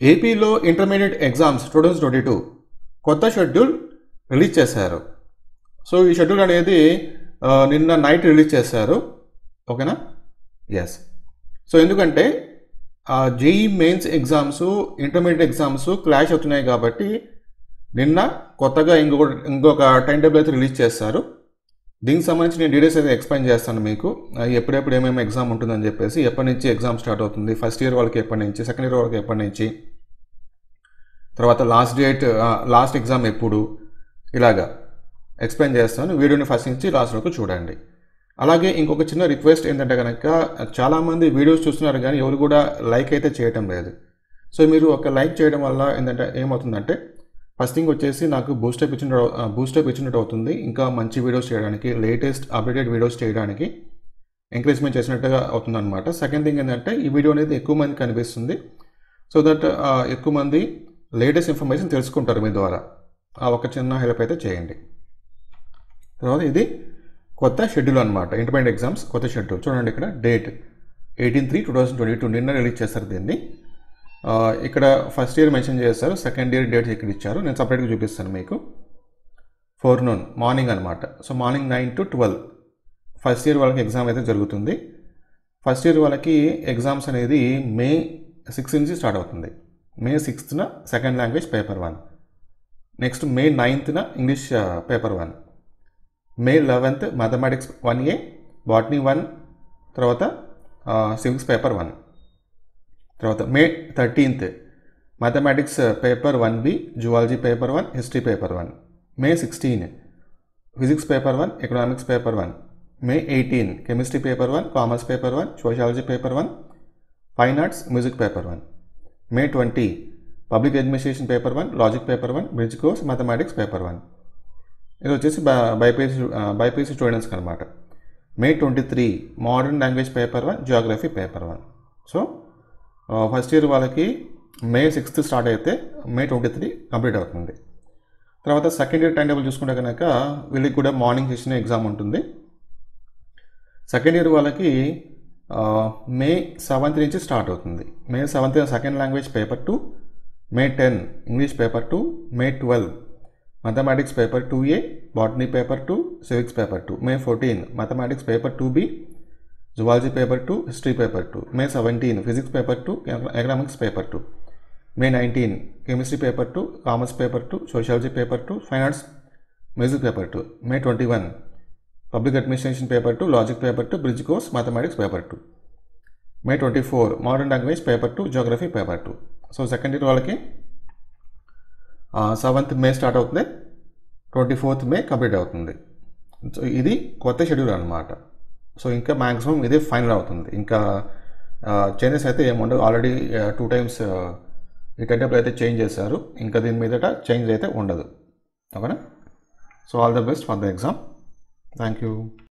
ఏపీలో intermediate exams two thousand twenty two కొత్త schedule release చేశారు సో ఈ షెడ్యూల్ అనేది ఆ, నిన్న నైట్ రిలీజ్ చేశారు ఓకేనా ఎస్ సో ఎందుకంటే JEE mains exams intermediate exams clash అవుతున్నాయి కాబట్టి నిన్న కొత్తగా ఇంకొక ఇంకొక టైం టేబుల్ అయితే రిలీజ్ చేస్తారు దీనికి సంబంధించి నేను డీటెయిల్స్ అయితే ఎక్స్ప్లెయిన్ చేస్తాను మీకు ఆ, ఎప్పుడెప్పుడు ఏమేమి ఎగ్జామ్ ఉంటుందని చెప్పేసి ఎప్పటి నుంచి ఎగ్జామ్ స్టార్ట్ అవుతుంది ఫస్ట్ ఇయర్ వాళ్ళకి ఎప్పటి నుంచి సెకండ్ ఇయర్ వాళ్ళకి ఎప్పటి నుంచి తర్వాత లాస్ట్ డేట్ లాస్ట్ ఎగ్జామ్ ఎప్పుడు ఇలాగా ఎక్స్ప్లెయిన్ చేస్తాను వీడియోని ఫస్ట్ నుంచి లాస్ట్ వరకు చూడండి అలాగే ఇంకొక చిన్న రిక్వెస్ట్ ఏంటంటే కనుక చాలామంది వీడియోస్ చూస్తున్నారు కానీ ఎవరు కూడా లైక్ అయితే చేయటం లేదు సో మీరు ఒక లైక్ చేయడం వల్ల ఏంటంటే ఏమవుతుందంటే ఫస్ట్ థింగ్ వచ్చేసి నాకు బూస్టప్ ఇచ్చిన బూస్టప్ ఇచ్చినట్టు అవుతుంది ఇంకా మంచి వీడియోస్ చేయడానికి లేటెస్ట్ అప్డేటెడ్ వీడియోస్ చేయడానికి ఎంకరేజ్మెంట్ చేసినట్టుగా అవుతుంది అనమాట సెకండ్ థింగ్ ఏంటంటే ఈ వీడియో అనేది ఎక్కువ మంది కనిపిస్తుంది సో దట్ ఎక్కువ మంది లేటెస్ట్ ఇన్ఫర్మేషన్ తెలుసుకుంటారు మీ ద్వారా ఆ ఒక చిన్న హెల్ప్ అయితే చేయండి తర్వాత ఇది కొత్త షెడ్యూల్ అనమాట ఇంటర్మీడియట్ ఎగ్జామ్స్ కొత్త షెడ్యూల్ చూడండి ఇక్కడ date eighteen three two thousand twenty two నిన్న రిలీజ్ చేస్తారు దీన్ని ఆ, ఇక్కడ ఫస్ట్ ఇయర్ మెన్షన్ చేస్తారు సెకండ్ ఇయర్ డేట్ ఇక్కడ ఇచ్చారు నేను సపరేట్గా చూపిస్తాను మీకు ఫోర్ నూన్ మార్నింగ్ అనమాట so morning nine to twelve first year వాళ్ళకి ఎగ్జామ్ అయితే జరుగుతుంది ఫస్ట్ ఇయర్ వాళ్ళకి ఎగ్జామ్స్ అనేది మే సిక్స్త్ నుంచి స్టార్ట్ అవుతుంది మే సిక్స్త్న second language paper one next May నైన్త్న English paper one May eleventh mathematics one A botany one తర్వాత సివిక్స్ పేపర్ వన్ తర్వాత May thirteenth mathematics paper one B zoology paper one history paper one May sixteen physics paper one economics paper one May eighteen chemistry paper one commerce paper one sociology paper one fine arts music paper one May twenty public administration paper one logic paper one bridge course mathematics paper one ఇది వచ్చేసి BiPC BiPC స్టూడెంట్స్కి అనమాట May twenty three modern language paper one geography paper one so first year వాళ్ళకి May sixth start అయితే మే twenty three complete అవుతుంది తర్వాత second year time table చూసుకుంటే కనుక వీళ్ళకి కూడా మార్నింగ్ సెషన్ ఎగ్జామ్ ఉంటుంది సెకండ్ ఇయర్ వాళ్ళకి ఆ, మే సెవెంత్ నుంచి స్టార్ట్ అవుతుంది May seventh second language paper two May ten English paper two May twelve mathematics paper two A botany paper two civics paper two May fourteen mathematics paper two B zoology paper two history paper two May seventeen physics paper two economics paper two May nineteen chemistry paper two commerce paper two sociology paper two fine arts music paper two May twenty one public administration paper two logic paper two bridge course mathematics paper two May twenty four modern language paper two geography paper two so second year వాళ్ళకి seventh May start అవుతుంది twenty fourth May complete అవుతుంది so ఇది కొత్త schedule అనమాట so ఇంకా maximum ఇదే final అవుతుంది ఇంకా చేంజెస్ అయితే ఏముండవు ఆల్రెడీ టూ టైమ్స్ ఈ టైం టేబుల్ అయితే చేంజ్ చేశారు ఇంకా దీని మీదట చేంజ్ అయితే ఉండదు ఓకేనా so all the best for the exam thank you